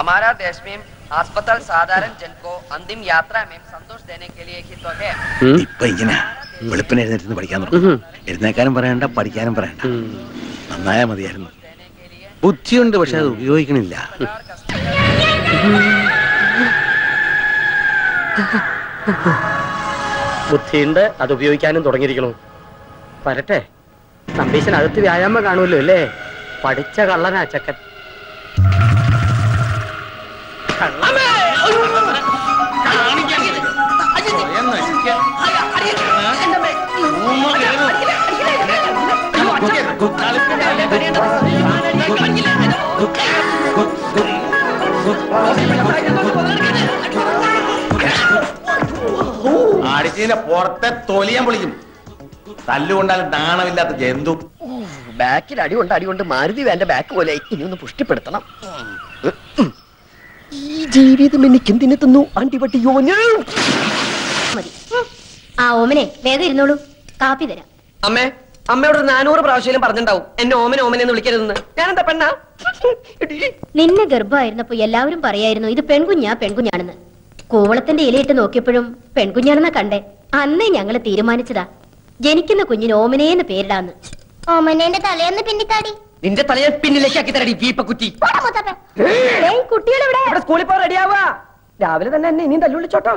हमारा देश में अस्पताल साधारण जन को अंतिम यात्रा में संतोष देने के लिए ही तो है ഇപ്പൊ ഇങ്ങനെ വെളുപ്പിന് എഴുന്നേറ്റ് പഠിക്കാൻ തുടങ്ങും എഴുന്നേക്കാനും പറയണ്ട പഠിക്കാനും പറയണ്ട നന്നായാ മതിയായിരുന്നു ബുദ്ധിയുണ്ട് പക്ഷെ അത് ഉപയോഗിക്കണില്ല ബുദ്ധിയുണ്ട് അത് ഉപയോഗിക്കാനും തുടങ്ങിയിരിക്കണു വരട്ടെ സംബീശനകത്ത് വ്യായാമം കാണുമല്ലോ അല്ലേ പഠിച്ച കള്ളനാ ചക്കൻ അടിച്ചതിന്റെ പുറത്തെ തൊലിയാൻ പൊളിക്കും തല്ലുകൊണ്ടാൽ നാണമില്ലാത്ത ജന്തു ബാക്കിൽ അടി കൊണ്ട് അടി കൊണ്ട് മാരുതി വേണ്ട ബാക്ക് പോലെ ഇനി ഒന്ന് പുഷ്ടിപ്പെടുത്തണം ഈ ജീവിതം എനിക്ക് എന്തിനു തന്നു അണ്ടിപട്ടി യോന് മതി ഉം. ആ ഓമനെ വേഗം ഇരുന്നോളൂ കാപ്പി തരാം അമ്മേ അമ്മയോട് ഒരു നാനൂറ് പ്രാവശ്യം പറഞ്ഞിട്ടുണ്ടാവും എന്നെ ഓമന ഓമന എന്ന് വിളിക്കരുതെന്ന് ഞാനെന്താ പെണ്ണാ എടീ. നിന്നെ ഗർഭമായിരുന്നപ്പോ എല്ലാവരും പറയായിരുന്നു ഇത് പെൺകുഞ്ഞാ പെൺകുഞ്ഞാണെന്ന് കൂവളത്തിന്റെ ഇലയിട്ട് നോക്കിയപ്പോഴും പെൺകുഞ്ഞാണെന്നാ കണ്ടേ അന്നേ ഞങ്ങള് തീരുമാനിച്ചതാ ജനിക്കുന്ന കുഞ്ഞിന് ഓമനേന്ന് പേരിടാന്ന് ഓമനേന്റെ തലേന്ന് പിന്നിത്താടി നിന്റെ തലയെ പിന്നിലേക്ക് ആക്കി തരടി വീപ്പക്കുറ്റി കുട്ടികളെവിടെ ഇവിടെ സ്കൂളിൽ പോ റെഡിയാവാ രാവിലെ തന്നെ എന്നെ ഇനിയും തല്ലുവിളിച്ചോട്ടോ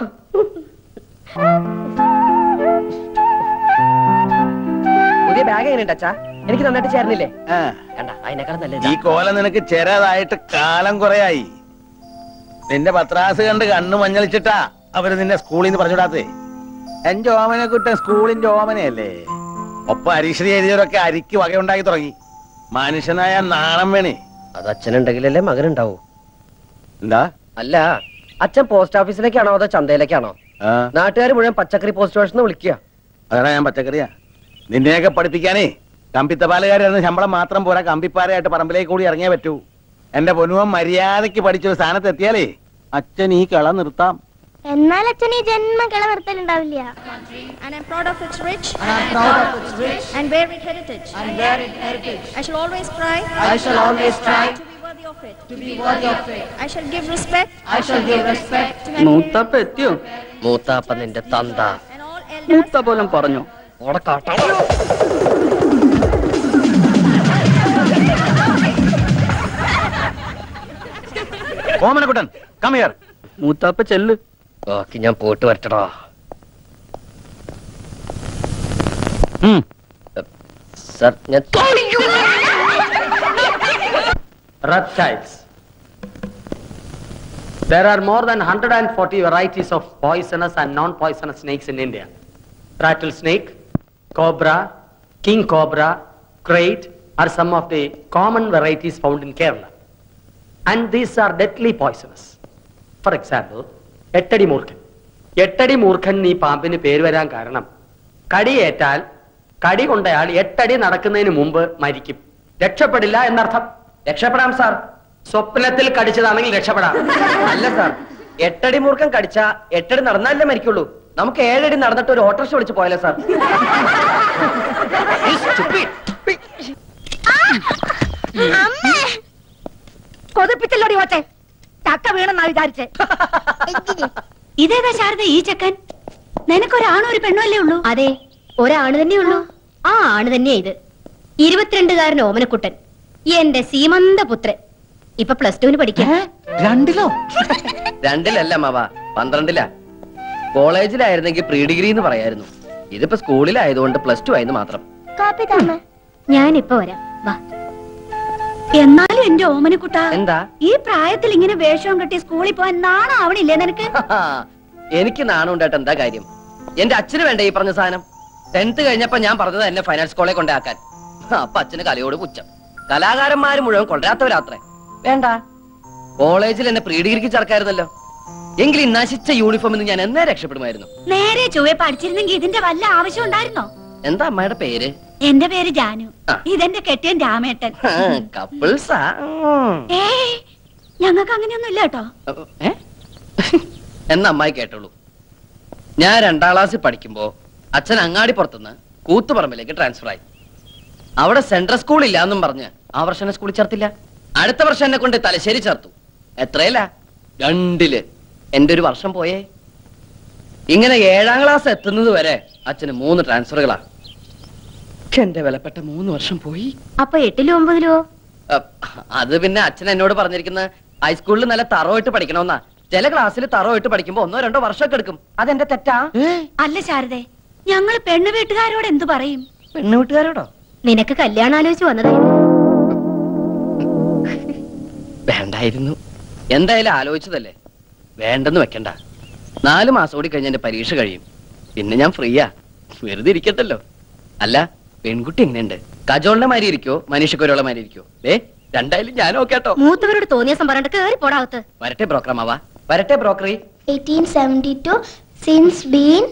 പുതിയ ബാഗ് എങ്ങനെയുണ്ട് അച്ഛാ എനിക്ക് നന്നായിട്ട് ചേർന്നില്ലേ ആ, കണ്ട അതിനേക്കാൾ ഈ നല്ലത് കോല നിനക്ക് ചെറുതായിട്ട് കാലം കുറയായി നിന്റെ പത്രാസ് കണ്ട് കണ്ണു മഞ്ഞളിച്ചിട്ടാ അവര് നിന്നെ സ്കൂളിൽ നിന്ന് പറഞ്ഞുവിടാത്തേ എന്റെ ഓമനെ കുട്ടൻ സ്കൂളിന്റെ ഓമനയല്ലേ ഒപ്പം അരീക്ഷണി എഴുതിയവരൊക്കെ അരിക്ക് വകയുണ്ടാക്കി തുടങ്ങി മനുഷ്യനായ നാണം വേണേ അത് അച്ഛനുണ്ടെങ്കിലല്ലേ മകനുണ്ടാവൂ എന്താ അല്ല അച്ഛൻ പോസ്റ്റ് ഓഫീസിലേക്കാണോ അതോ ചന്തയിലേക്കാണോ ആ നാട്ടുകാർ മുഴുവൻ പച്ചക്കറി പോസ്റ്റ് സ്റ്റേഷൻ വിളിക്കുക അതാണ് ഞാൻ പച്ചക്കറിയാ നിന്നെയൊക്കെ പഠിപ്പിക്കാനേ കമ്പിത്തപാലുകാരായിരുന്നു ശമ്പളം മാത്രം പോരാ കമ്പിപ്പാരയായിട്ട് പറമ്പിലേക്ക് കൂടി ഇറങ്ങിയേ പറ്റൂ എന്റെ പൊന്നുവൻ മര്യാദയ്ക്ക് പഠിച്ചൊരു സ്ഥാനത്ത് എത്തിയാലേ അച്ഛൻ ഈ കള നിർത്താം എന്നാൽ അച്ഛൻ ഈ ജന്മ കിള നിർത്തലുണ്ടാവില്ല and I'm proud of its rich and I'm proud of its rich and varied heritage and varied heritage. I shall always try I shall always try to be worthy of it to be worthy of it. I shall give respect I shall give respect to my മൂത്തപ്പ എത്തിയോ മൂത്താപ്പ നിന്റെ തന്ത and all elders മൂത്ത പോലും പറഞ്ഞു ഓടെ കാട്ടാ Omanakuttan come here മൂത്താപ്പ ചെല്ല് ബാക്കി ഞാൻ പോയിട്ട് വരട്ടടാ സർ ഞാൻ reptiles. There are more than 140 varieties of poisonous and non-poisonous snakes in India. Rattlesnake, cobra, king cobra, crate are some of the common varieties found in Kerala. And these are deadly poisonous. For example, എട്ടടി മൂർഖൻ എട്ടടി മൂർഖൻ ഈ പാമ്പിന് പേര് വരാൻ കാരണം കടിയേറ്റാൽ കടി കൊണ്ടയാൾ എട്ടടി നടക്കുന്നതിന് മുമ്പ് മരിക്കും രക്ഷപ്പെടില്ല എന്നർത്ഥം രക്ഷപ്പെടാം സാർ സ്വപ്നത്തിൽ കടിച്ചതാണെങ്കിൽ രക്ഷപ്പെടാം അല്ല സാർ എട്ടടി മൂർഖം കടിച്ച എട്ടടി നടന്നാലേ മരിക്കുള്ളൂ നമുക്ക് ഏഴടി നടന്നിട്ട് ഒരു ഓട്ടോറിക്ഷ വിളിച്ച് പോയാലോ സാർ കൊതിപ്പിച്ചല്ലോടി ഓട്ടെ ചക്ക വീണെന്നാ വിചാരിച്ചേ ഇതേതാ ശാരദ ഈ ചക്കൻ നിനക്കൊരാണോ ഒരു പെണ്ണോ അല്ലേ ഉള്ളൂ അതെ ഒരാണ് തന്നെ ഉള്ളൂ ആ ആണ് തന്നെയാ ഇത് ഇരുപത്തിരണ്ടുകാരൻ ഓമനക്കുട്ടൻ എന്റെ സീമന്ത പുത്രൻ ഇപ്പൊ പ്ലസ് ടുവിന് പഠിക്കാം രണ്ടിലോ രണ്ടിലല്ല മാവ പന്ത്രണ്ടിലാ കോളേജിലായിരുന്നെങ്കിൽ പ്രീ ഡിഗ്രി എന്ന് പറയായിരുന്നു ഇതിപ്പോ സ്കൂളിലായതുകൊണ്ട് പ്ലസ് ടു ആയെന്ന് മാത്രം കാപ്പി താമ ഞാൻ ഇപ്പൊ വരാം വാ എന്നാലും എന്റെ ഓമനക്കുട്ട എന്താ ഈ പ്രായത്തിൽ ഇങ്ങനെ വേഷവും കെട്ടി സ്കൂളിൽ പോവാൻ നാണം ആവണില്ലേ നിനക്ക് എനിക്ക് നാണം ഉണ്ടായിട്ട് എന്താ കാര്യം എന്റെ അച്ഛന് വേണ്ട ഈ പറഞ്ഞ സാധനം ടെൻത്ത് കഴിഞ്ഞപ്പോ ഞാൻ പറഞ്ഞത് എന്നെ ഫൈനാൻസ് കോളേജ് കൊണ്ടാക്കാൻ അപ്പൊ അച്ഛന് കലയോട് പുച്ഛം കലാകാരന്മാര് മുഴുവൻ കൊണ്ടുവരാത്തവരാത്രേ വേണ്ട കോളേജിൽ എന്നെ പ്രീ ഡിഗ്രിക്ക് ചേർക്കായിരുന്നല്ലോ എങ്കിൽ ഈ നശിച്ച യൂണിഫോമിൽ നിന്ന് ഞാൻ എന്നേ രക്ഷപ്പെടുമായിരുന്നു നേരെ ചൊവ്വെ പഠിച്ചിരുന്നെങ്കിൽ ഇതിന്റെ വല്ല ആവശ്യം ഉണ്ടായിരുന്നോ എന്താ അമ്മയുടെ പേര് എന്റെ പേര് ജാനു ആ. ഇതെന്റെ കെട്ടിയൻ രാമേട്ടൻ കപ്പിൾസാ ഏയ് ഞങ്ങൾക്ക് അങ്ങനെയൊന്നും ഇല്ല കേട്ടോ ഏ? എന്ന അമ്മായി കേട്ടോളൂ ഞാൻ രണ്ടാം ക്ലാസ്സിൽ പഠിക്കുമ്പോ അച്ഛൻ അങ്ങാടി പുറത്തുനിന്ന് കൂത്തുപറമ്പിലേക്ക് ട്രാൻസ്ഫർ ആയി അവിടെ സെൻട്രൽ സ്കൂൾ ഇല്ല എന്നും പറഞ്ഞ് ആ വർഷം എന്നെ സ്കൂളിൽ ചേർത്തില്ല അടുത്ത വർഷം എന്നെ കൊണ്ട് തലശ്ശേരി ചേർത്തു എത്രയില്ല രണ്ടില് എന്റെ ഒരു വർഷം പോയേ ഇങ്ങനെ ഏഴാം ക്ലാസ് എത്തുന്നത് വരെ അച്ഛന് മൂന്ന് ട്രാൻസ്ഫറുകളാ എന്റെ വിലപ്പെട്ട മൂന്ന് വർഷം പോയി അപ്പൊ എട്ടിലോ ഒമ്പതിലോ അഹ് അത് പിന്നെ അച്ഛൻ എന്നോട് പറഞ്ഞിരിക്കുന്നത് ഹൈസ്കൂളിൽ നല്ല തറവായിട്ട് പഠിക്കണമെന്നാ ചില ക്ലാസ്സിൽ തറവായിട്ട് പഠിക്കുമ്പോ ഒന്നോ രണ്ടോ വർഷമൊക്കെ എടുക്കും അതെന്റെ തെറ്റാ അല്ല ശാരദേ ഞങ്ങള് പെണ്ണു വീട്ടുകാരോട് എന്തു പറയും പെണ്ണു വീട്ടുകാരോടോ നിനക്ക് കല്യാണം ആലോചിച്ച് വന്നതായിരുന്നു വേണ്ടായിരുന്നു എന്തായാലും ആലോചിച്ചതല്ലേ വേണ്ടെന്ന് വെക്കണ്ട നാല് മാസം കൂടി കഴിഞ്ഞ് എന്റെ പരീക്ഷ കഴിയും പിന്നെ ഞാൻ ഫ്രീയാ വെറുതെ ഇരിക്കത്തല്ലോ അല്ല പെൺകുട്ടി എങ്ങനെയുണ്ട് കജോളിന്റെ മാതിരി ഇരിക്കോ മനുഷ്യക്കൊരുള്ള മാതിരി ഇരിക്കോ ഏ രണ്ടായാലും ഞാനോ കേട്ടോ മൂത്തവരോട് തോന്നിയ പറഞ്ഞിട്ട് കേറി പോടാവത്ത് വരട്ടെ ബ്രോക്കറമാവാ വരട്ടെ ബ്രോക്കറി 1872 since been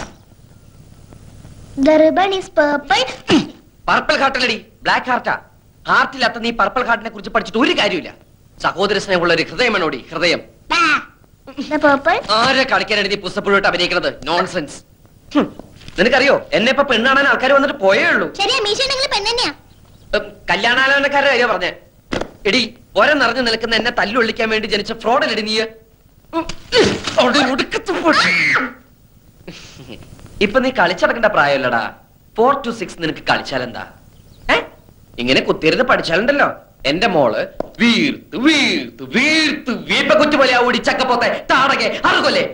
the ribbon is purple purple ഹാർട്ടല്ലടി ബ്ലാക്ക് ഹാർട്ടാ ഹാർട്ടില്ലാത്ത നീ പർപ്പിൾ ഹാർട്ടിനെ കുറിച്ച് പഠിച്ചിട്ട് ഒരു കാര്യമില്ല സഹോദര സ്നേഹമുള്ള ഒരു ഹൃദയമാണോടി ഹൃദയം the purple ആരെ കളിക്കാനാണ് നീ പുസ്തകപ്പുഴോട്ട് അഭിനയിക്കുന്നത് നോൺസെൻസ് ഹും. നിനക്കറിയോ എന്നെ ഇപ്പൊ പെണ്ണാണാൻ ആൾക്കാർ വന്നിട്ട് പോയേ ഉള്ളൂ ശരിയാ മീശ നിങ്ങൾ പെണ്ണെന്നെയാ ഉം, കല്യാണാലോചനക്കാരുടെ കാര്യം പറഞ്ഞേ എടി ഒരം നിറഞ്ഞു നിൽക്കുന്ന എന്നെ തല്ലുള്ളിക്കാൻ വേണ്ടി ജനിച്ച ഫ്രോഡല്ലടി നീ ഉം, അവിടെ ഒടുക്കത്ത് പോട്ടെ. ഇപ്പൊ നീ കളിച്ചടക്കേണ്ട പ്രായമല്ലടാ ഫോർ ടു സിക്സ് നിനക്ക് കളിച്ചാലെന്താ ഏ ഇങ്ങനെ കുത്തിയിരുന്ന് പഠിച്ചാലുണ്ടല്ലോ എന്റെ മോള് വീർത്ത് വീർത്ത് വീർത്ത് വീപ്പ കുറ്റി പോലെ ഓടി ചക്കപ്പോത്തെ താടകെ അറുകൊല്ലേ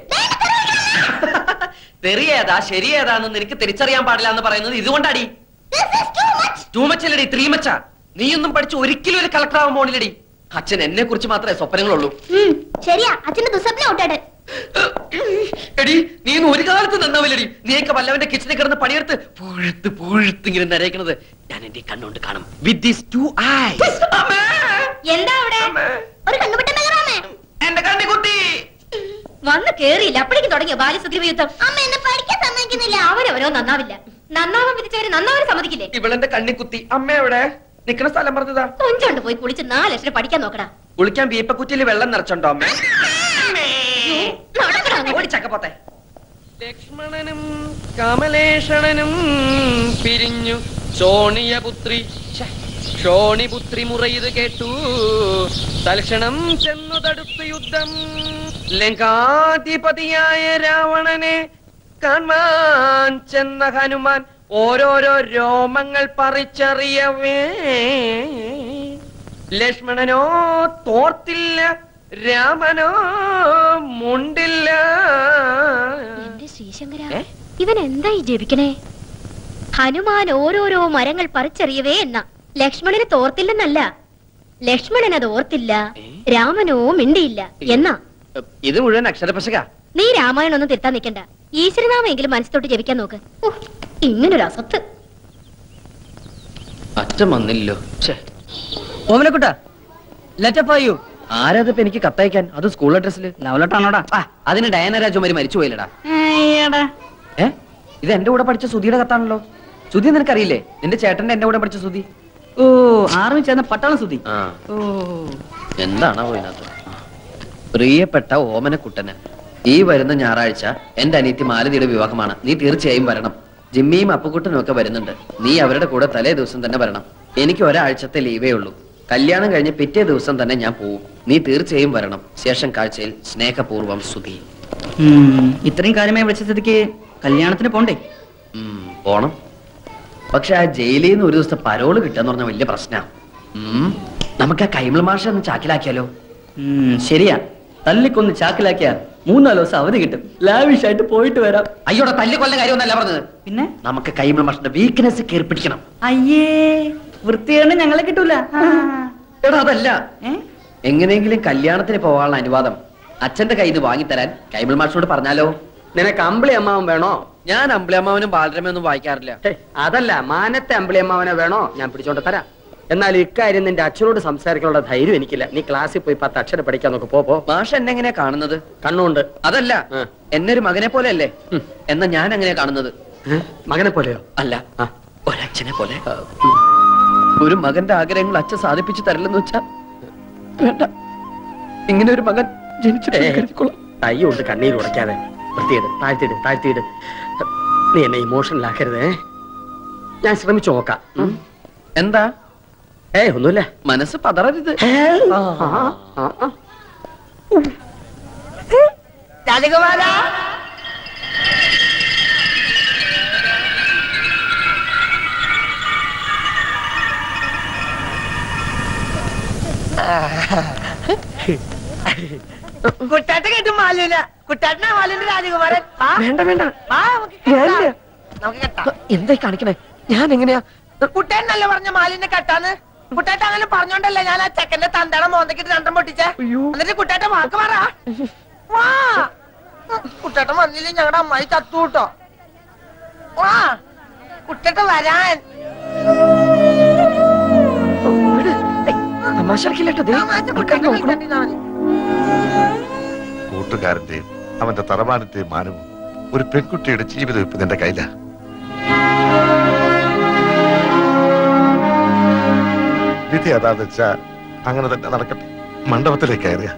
തെറിയേതാ ശരിയേതാന്ന് നിനക്ക് തിരിച്ചറിയാൻ പാടില്ല എന്ന് പറയുന്നത് ഇതുകൊണ്ടാടി ടൂ മച്ച് അല്ലടി ത്രീ മച്ചാ നീയൊന്നും പഠിച്ച് ഒരിക്കലും ഒരു കളക്ടർ ആവാൻ പോണില്ലടി അച്ഛൻ എന്നെ കുറിച്ച് മാത്രമേ സ്വപ്നങ്ങളുള്ളൂ ഉം, ശരിയാ അച്ഛന്റെ ദുസ്വപ്നം ഔട്ടാട് എടി നീ ഇന്ന് ഒരു കാലത്ത് നന്നാവില്ലടി നീയൊക്കെ വല്ലവന്റെ കിച്ചണിൽ കിടന്ന് പണിയെടുത്ത് പുഴുത്ത് പുഴുത്ത് ഇങ്ങനെ നരയിക്കണത് ഞാൻ എന്റെ കണ്ണുകൊണ്ട് കാണും വിത്ത് ദീസ് ടു ഐസ് എന്താ അവിടെ ഒരു കണ്ണുപെട്ട മെഗറാമേ എന്റെ കണ്ണി കുത്തി വന്ന് കേറിയില്ല അപ്പോഴേക്കും തുടങ്ങിയ ബാല്യസുഗ്രീവ യുദ്ധം അമ്മ എന്നെ പഠിക്കാൻ സമ്മതിക്കുന്നില്ല അവരവരോ നന്നാവില്ല നന്നാവാൻ വിധിച്ചവര് നന്നാവാൻ സമ്മതിക്കില്ലേ ഇവളെന്റെ കണ്ണി കുത്തി അമ്മ എവിടെ നിക്കണ സ്ഥലം പറഞ്ഞതാ കൊഞ്ചോണ്ട് പോയി കുളിച്ച് നാല് ലക്ഷം പഠിക്കാൻ നോക്കടാ കുളിക്കാൻ വീപ്പക്കുറ്റിയിൽ വെള്ളം നിറച്ചുണ്ടോ അമ്മ നടക്കടാ അങ്ങോട്ട്. ഓടിച്ചക്കപ്പോത്തെ ലക്ഷ്മണനും കമലേഷണനും പിരിഞ്ഞു ശോണിയപുത്രി ഛെ, ശോണിപുത്രി മുറയത് കേട്ടു തൽക്ഷണം ചെന്നു തടുത്തു യുദ്ധം ലങ്കാധിപതിയായ രാവണനെ കാണാൻ ചെന്ന ഹനുമാൻ ഓരോരോ രോമങ്ങൾ പറിച്ചറിയവേ ലക്ഷ്മണനോ തോർത്തില്ല രാമനോ മുണ്ടില്ല എന്റെ ശ്രീശങ്കര ഏ? ഇവൻ എന്തായി ജപിക്കണേ ഹനുമാൻ ഓരോരോ മരങ്ങൾ പറിച്ചെറിയവേ എന്ന ലക്ഷ്മണന് തോർത്തില്ലെന്നല്ല ലക്ഷ്മണൻ അത് ഓർത്തില്ല ഏ? രാമനോ മിണ്ടിയില്ല എന്നാ ഇത് മുഴുവൻ അക്ഷരപശക നീ രാമായണം ഒന്നും തിരുത്താൻ നിൽക്കണ്ട ഈശ്വരനാമെങ്കിലും മനസ്സിലോട്ട് ജപിക്കാൻ നോക്ക് ഉഹ്, ഇങ്ങനൊരു അസത്ത് അച്ഛൻ വന്നില്ലോ ഓമനക്കുട്ട ലെറ്റപ്പ് ആയു ആരാതിപ്പോ എനിക്ക് കത്തയക്കാൻ അത് സ്കൂൾ അഡ്രസ്സില് ലവലട്ടാണോടാ ആ അതിന് ഡയന രാജകുമാരി മരിച്ചു പോയില്ലടാ ഏ ഇത് എന്റെ കൂടെ പഠിച്ച സുധിയുടെ കത്താണല്ലോ സുധി നിനക്കറിയില്ലേ നിന്റെ ചേട്ടന്റെ എന്റെ കൂടെ പഠിച്ച സുധി ഓ ആർമി ചേർന്ന പട്ടാളം സുതി ആ ഓ എന്താണോ ഇതിനകത്ത് പ്രിയപ്പെട്ട ഓമനക്കുട്ടന് ഈ വരുന്ന ഞായറാഴ്ച എന്റെ അനിയത്തി മാലതിയുടെ വിവാഹമാണ് നീ തീർച്ചയായും വരണം ജിമ്മിയും അപ്പുക്കുട്ടനും ഒക്കെ വരുന്നുണ്ട് നീ അവരുടെ കൂടെ തലേ ദിവസം തന്നെ വരണം എനിക്ക് ഒരാഴ്ചത്തെ ലീവേ ഉള്ളൂ കല്യാണം കഴിഞ്ഞ് പിറ്റേ ദിവസം തന്നെ ഞാൻ പോവും നീ തീർച്ചയായും വരണം ശേഷം കാഴ്ചയിൽ സ്നേഹപൂർവ്വം സുധി ഉം, ഇത്രയും കാര്യമായി വിളിച്ച സ്ഥിതിക്ക് കല്യാണത്തിന് പോണ്ടേ ഉം, പോണം പക്ഷെ ആ ജയിലിൽ നിന്ന് ഒരു ദിവസത്തെ പരോള് കിട്ടാന്ന് പറഞ്ഞ വലിയ പ്രശ്നാ ഉം, നമുക്ക് ആ കൈമൾ മാഷ ഒന്ന് ചാക്കിലാക്കിയാലോ ഉം, ശരിയാ തല്ലിക്കൊന്ന് ചാക്കിലാക്കിയാ മൂന്നാല് ദിവസം അവധി കിട്ടും ലാവിഷ് ആയിട്ട് പോയിട്ട് വരാം അയ്യോടെ തല്ലി കൊല്ല കാര്യമൊന്നല്ല പറഞ്ഞത് പിന്നെ നമുക്ക് കൈമൾ മാഷിന്റെ വീക്ക്നെസ് കയറി പിടിക്കണം അയ്യേ വൃത്തിയാണ് ഞങ്ങളെ കിട്ടൂല ആ. എടാ അതല്ല ഏ? എങ്ങനെയെങ്കിലും കല്യാണത്തിന് പോകാനുള്ള അനുവാദം അച്ഛന്റെ കയ്യിൽ നിന്ന് വാങ്ങിത്തരാൻ കൈമൾ മാഷിനോട് പറഞ്ഞാലോ നിനക്ക് അമ്പിളി അമ്മാവൻ വേണോ ഞാൻ അമ്പിളിയമ്മാവനും ബാലരമയൊന്നും വായിക്കാറില്ല ഹേ, അതല്ല മാനത്തെ അമ്പിളി അമ്മാവനെ വേണോ ഞാൻ പിടിച്ചോണ്ട് തരാം എന്നാൽ ഇക്കാര്യം നിന്റെ അച്ഛനോട് സംസാരിക്കാനുള്ള ധൈര്യം എനിക്കില്ല നീ ക്ലാസ്സിൽ പോയി പത്ത് അക്ഷരം പഠിക്കാൻ നോക്ക് പോ പോ മാഷ് എന്നെ എങ്ങനെയാ കാണുന്നത് കണ്ണുണ്ട് അതല്ല ആ. എന്നെ ഒരു മകനെ പോലെ അല്ലേ എന്നാ ഞാൻ എങ്ങനെയാ കാണുന്നത് ഏ? മകനെ പോലെയോ അല്ല ആ. ഒരച്ഛനെ പോലെ ഒരു മകന്റെ ആഗ്രഹങ്ങൾ അച്ഛൻ സാധിപ്പിച്ചു തരില്ലെന്ന് വെച്ചാ വേണ്ട ഇങ്ങനെ ഒരു മകൻ ജനിച്ചിട്ട് ഏ. കരുതിക്കൊള്ളാം. കൈ കൊണ്ട് കണ്ണീര് ഉടയ്ക്കാതെ വൃത്തിയിട് താഴ്ത്തിയിട് താഴ്ത്തിയിട് നീ എന്നെ ഇമോഷണൽ ആക്കരുതേ ഞാൻ ശ്രമിച്ചു നോക്കാം ഉം. എന്താ ഏയ് ഒന്നുമില്ല മനസ്സ് പതറരുത് ആ, ആ, ആ. രാജകുമാര കുട്ടാട്ട കേട്ടു മാലൂല കുട്ടാട്ടനാ മാലൂന്റെ രാജകുമാരൻ വാ. വേണ്ട വേണ്ട വാ, നമുക്ക് കെട്ടാം. നമുക്ക് കെട്ടാം എന്തായി കാണിക്കണേ ഞാൻ എങ്ങനെയാ കുട്ടേനല്ലേ പറഞ്ഞ മാലിന്റെ കെട്ടാന്ന് കുട്ടേട്ട അങ്ങനെ പറഞ്ഞോണ്ടല്ലേ ഞാൻ ആ ചെക്കന്റെ തന്തട മോന്തക്കിട്ട് രണ്ടും പൊട്ടിച്ചേ എന്നിട്ട് കുട്ടേട്ട വാക്ക് പറ വാ കുട്ടേട്ട വന്നില്ലേ ഞങ്ങളുടെ അമ്മായി ചത്തു കൂട്ടോ വാ കുട്ടേട്ട വരാൻ തമാശ കൂട്ടുകാരന്റെയും അവന്റെ തറവാടിന്റെയും മാനവും ഒരു പെൺകുട്ടിയുടെ ജീവിതം ഇപ്പൊ നിന്റെ കയ്യില വിധി അതാന്ന് വെച്ചാ അങ്ങനെ തന്നെ നടക്കട്ടെ മണ്ഡപത്തിലേക്ക് കയറുക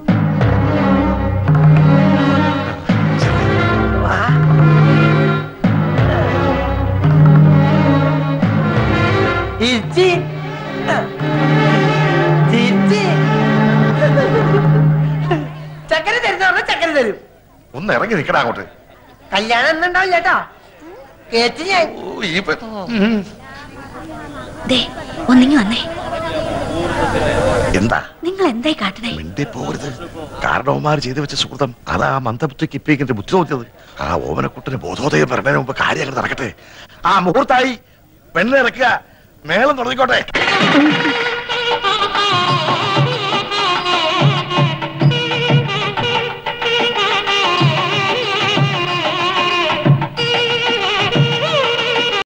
ഇച്ചി ചിച്ചി ചക്കര തരുന്ന പറഞ്ഞ ചക്കര തരും ഒന്ന് ഇറങ്ങി നിൽക്കടാ അങ്ങോട്ട് കല്യാണം എന്നുണ്ടാവില്ല കേട്ടോ കേച്ചു ഞാൻ ഓ, ഈ പെ- ദേ ഒന്നിങ്ങി വന്നേ എന്താ നിങ്ങൾ എന്തായി കാട്ടണേ മിണ്ടി പോകരുത് കാരണവന്മാർ ചെയ്തു വെച്ച സുഹൃതം അതാ ആ മന്ദബുദ്ധിക്ക് ഇപ്പിക്കിന്റെ ബുദ്ധി തോന്നിയത് ആ ഓമനക്കുട്ടന് ബോധോദയം വരുന്നതിന് മുമ്പ് കാര്യങ്ങൾ നടക്കട്ടെ ആ മുഹൂർത്തായി പെണ്ണിറക്കുക മേളം തുടങ്ങിക്കോട്ടെ